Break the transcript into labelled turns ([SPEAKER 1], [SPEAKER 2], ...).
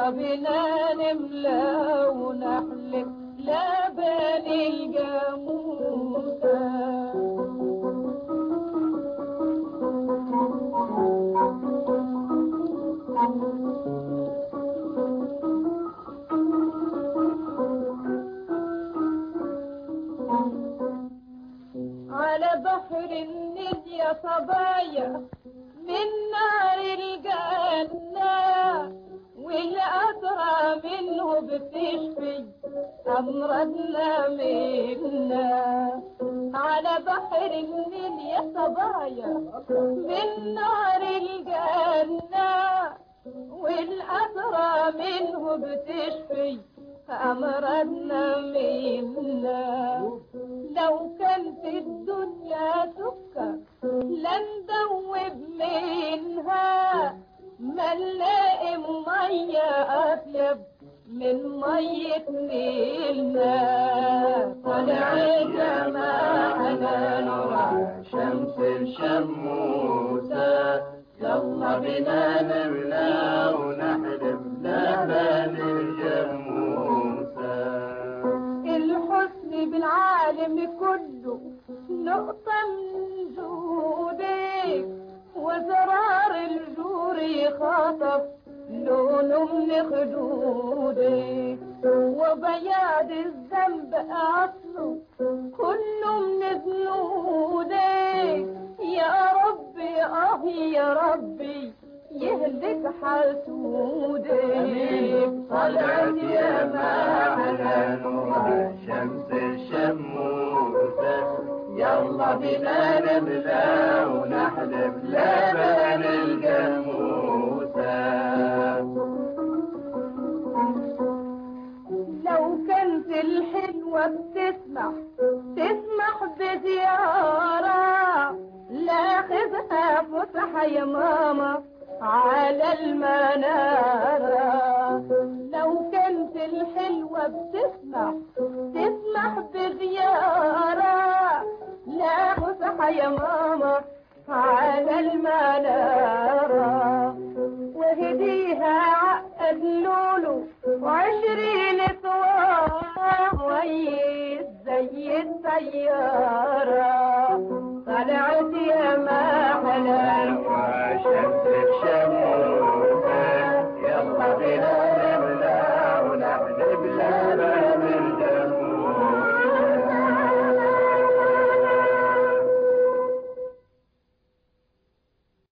[SPEAKER 1] يلا بنا نملى ونحلف لبن الجاموسة على بحر النيل يا صبايا من نار الجنة والأسرى منه بتشفي أمراضنا منا على بحر النيل يا صبايا من نار الجنة والأسرى منه بتشفي أمراضنا منا لو كان في الدنيا سكر لندوب منها ما نلاقي مية أطيب من مية نيلنا طلع جماعنا نور
[SPEAKER 2] شمس الشموسة يلا بنا نملى ونحلب لبن الجاموسة
[SPEAKER 1] الحسن بالعالم كله نقطة من جودك وزرار الجور يخاطف لونه من خدودك وبياض الذنب أصله كله من ذنودك يا ربي آه يا ربي يهلك حسودك
[SPEAKER 2] طلعت يا معنا نور شمس الشموسة يلا بنا نملى ونحلب لبن الجاموسة
[SPEAKER 1] لو كنت الحلوة بتسمح تسمح بزيارة لا خذها فسحة يا ماما على المنارة لو كنت الحلوة بتسمح تسمح بزيارة لا فسحة يا ماما على المنارة وهديها عقد لولو وعشرين صواب ويس زي السيارة طلعت